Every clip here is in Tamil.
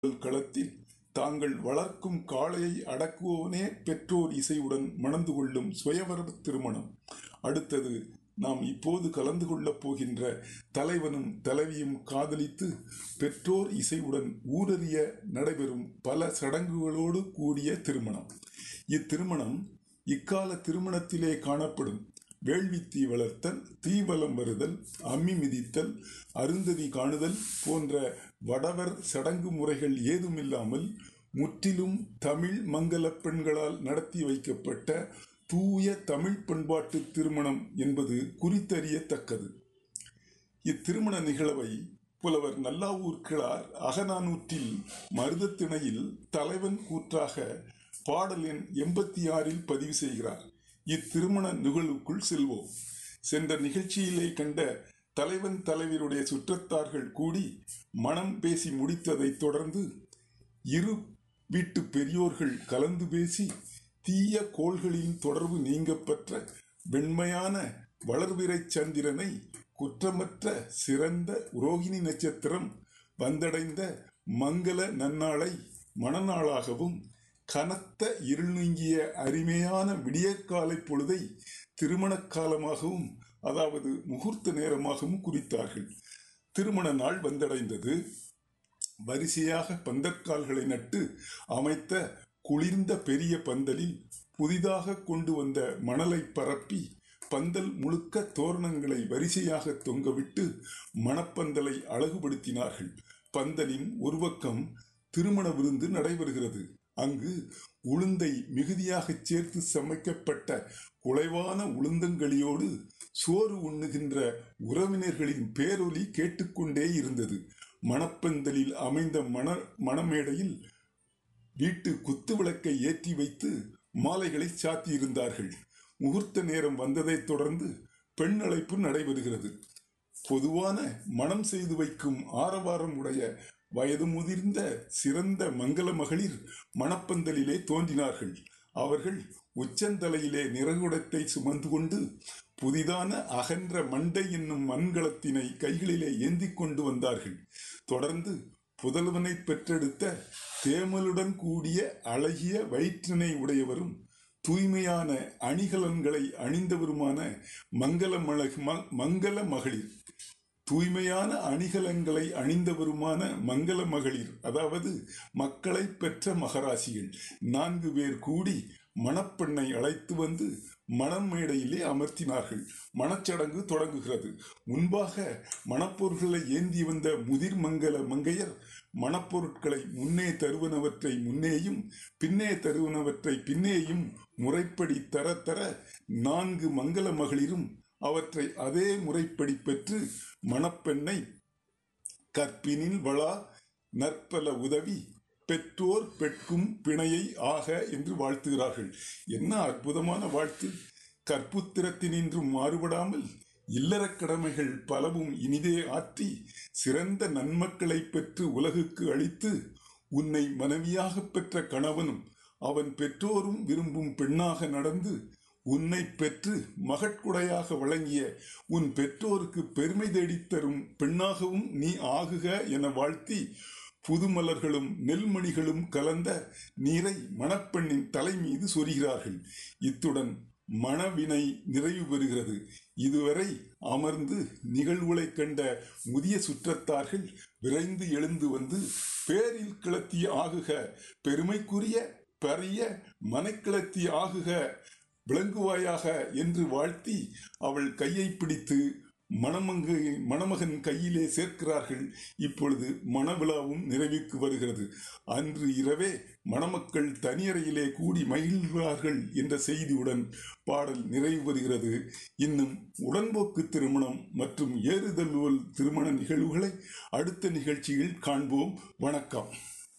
களத்தில் தாங்கள் வளர்க்கும் காளையை அடக்குவோனே பெற்றோர் இசையுடன் மணந்து கொள்ளும் சுயவர திருமணம் அடுத்தது நாம் இப்போது கலந்து கொள்ளப் போகின்ற தலைவனும் தலைவியும் காதலித்து பெற்றோர் இசையுடன் ஊரறிய நடைபெறும் பல சடங்குகளோடு கூடிய திருமணம் இத்திருமணம் இக்கால திருமணத்திலே காணப்படும் வேள்வி தீ வளர்த்தல் தீவலம் வருதல் அம்மி மிதித்தல் அருந்ததி காணுதல் போன்ற வடவர் சடங்கு முறைகள் ஏதுமில்லாமல் முற்றிலும் தமிழ் மங்கல பெண்களால் நடத்தி வைக்கப்பட்ட தூய தமிழ் பண்பாட்டு திருமணம் என்பது குறித்தறியத்தக்கது இத்திருமண நிகழ்வை புலவர் நல்லாவூர் கிழார் அகநானூற்றில் மருதத்திணையில் தலைவன் கூற்றாக பாடல் எண் எண்பத்தி ஆறில் பதிவு செய்கிறார் இத்திருமண நிகழ்வுக்குள் செல்வோம் சென்ற நிகழ்ச்சியிலே கண்ட தலைவன் தலைவருடைய சுற்றத்தார்கள் கூடி மனம் பேசி முடித்ததைத் தொடர்ந்து இரு வீட்டு பெரியோர்கள் கலந்து பேசி தீய கோள்களின் தொடர்பு நீங்கப்பெற்ற வெண்மையான வளர்விரை சந்திரனை குற்றமற்ற சிறந்த ரோகிணி நட்சத்திரம் வந்தடைந்த மங்கள நன்னாளை மணநாளாகவும் கனத்த இருள் நீங்கிய அருமையான விடியற்காலை பொழுதை திருமண காலமாகவும் அதாவது முகூர்த்த நேரமாகவும் குறித்தார்கள் திருமண நாள் வந்தடைந்தது வரிசையாக பந்தற்கால்களை நட்டு அமைத்த குளிர்ந்த பெரிய பந்தலில் புதிதாக கொண்டு வந்த மணலை பரப்பி பந்தல் முழுக்க தோரணங்களை வரிசையாக தொங்கவிட்டு மணப்பந்தலை அழகுபடுத்தினார்கள் பந்தலின் ஒரு பக்கம் திருமண விருந்து நடைபெறுகிறது அங்கு உளுந்தை மிகுதியாக சேர்த்து சமைக்கப்பட்ட குலைவான உளுந்தங்களியோடு சோறு உண்ணுகின்ற உறவினர்களின் பேரொலி கேட்டுக்கொண்டே இருந்தது மணப்பந்தலில் அமைந்த மண மணமேடையில் வீட்டு குத்து விளக்கை ஏற்றி வைத்து மாலைகளை சாத்தியிருந்தார்கள் முகூர்த்த நேரம் வந்ததைத் தொடர்ந்து பெண் அழைப்பு நடைபெறுகிறது பொதுவான மனம் செய்து வைக்கும் ஆரவாரம் உடைய வயது முதிர்ந்த சிறந்த மங்கள மகளிர் மணப்பந்தலிலே தோன்றினார்கள் அவர்கள் உச்சந்தலையிலே நிறகுடத்தை சுமந்து கொண்டு புதிதான அகன்ற மண்டை என்னும் மண்கலத்தினை கைகளிலே ஏந்தி கொண்டு வந்தார்கள் தொடர்ந்து புதல்வனை பெற்றெடுத்த தேமலுடன் கூடிய அழகிய வயிற்றினை உடையவரும் தூய்மையான அணிகலன்களை அணிந்தவருமான மங்கள மழகு மங்கள மகளிர் தூய்மையான அணிகலன்களை அணிந்தவருமான மங்கள மகளிர் அதாவது மக்களை பெற்ற மகராசிகள் நான்கு பேர் கூடி மணப்பெண்ணை அழைத்து வந்து மணம் மேடையிலே அமர்த்தினார்கள் மணச்சடங்கு தொடங்குகிறது முன்பாக மணப்பொருட்களை ஏந்தி வந்த முதிர் மங்கல மங்கையர் மணப்பொருட்களை முன்னே தருவனவற்றை முன்னேயும் பின்னே தருவனவற்றை பின்னேயும் முறைப்படி தர தர நான்கு மங்கள மகளிரும் அவற்றை அதே முறைப்படி பெற்று மணப்பெண்ணை கற்பினில் வளா நற்பல உதவி பெற்றோர் பெட்கும் பிணையை ஆக என்று வாழ்த்துகிறார்கள் என்ன அற்புதமான வாழ்த்து கற்புத்திரத்தினின்றும் மாறுபடாமல் இல்லற கடமைகள் பலவும் இனிதே ஆற்றி சிறந்த நன்மக்களை பெற்று உலகுக்கு அளித்து உன்னை மனைவியாக பெற்ற கணவனும் அவன் பெற்றோரும் விரும்பும் பெண்ணாக நடந்து உன்னை பெற்று மகட்குடையாக வழங்கிய உன் பெற்றோருக்கு பெருமை தேடித்தரும் பெண்ணாகவும் நீ ஆகுக என வாழ்த்தி புதுமலர்களும் நெல்மணிகளும் கலந்த நீரை மணப்பெண்ணின் தலை மீது சொரிகிறார்கள் இத்துடன் மணவினை நிறைவு பெறுகிறது இதுவரை அமர்ந்து நிகழ்வுகளை கண்ட முதிய சுற்றத்தார்கள் விரைந்து எழுந்து வந்து பேரில் கிளத்திய ஆகுக பெருமைக்குரிய பெரிய மனைக்கிளத்திய ஆகுக விளங்குவாயாக என்று வாழ்த்தி அவள் கையை பிடித்து மணமங்கை மணமகன் கையிலே சேர்க்கிறார்கள் இப்பொழுது மணவிழாவும் நிறைவுக்கு வருகிறது அன்று இரவே மணமக்கள் தனியறையிலே கூடி மகிழ்கிறார்கள் என்ற செய்தியுடன் பாடல் நிறைவு பெறுகிறது இன்னும் உடன்போக்கு திருமணம் மற்றும் ஏறுதல்வல் திருமண நிகழ்வுகளை அடுத்த நிகழ்ச்சியில் காண்போம் வணக்கம்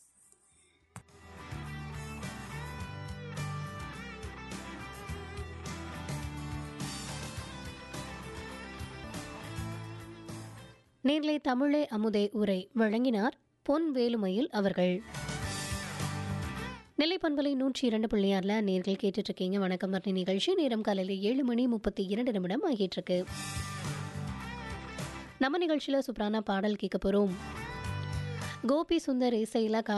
நேர்லை தமிழே அமுதே உரை வழங்கினார் பொன் வேலுமயில் அவர்கள் நெல்லை பண்பலை நூற்றி இரண்டு பிள்ளையார்ல நேர்கள் கேட்டுட்டு இருக்கீங்க வணக்கம் மரணி நிகழ்ச்சி நேரம் காலையில் ஏழு மணி முப்பத்தி இரண்டு நிமிடம் ஆகிட்டு இருக்கு நம்ம நிகழ்ச்சியில சூப்பரான பாடல் கேட்க போறோம் கோபி சுந்தர் இசையில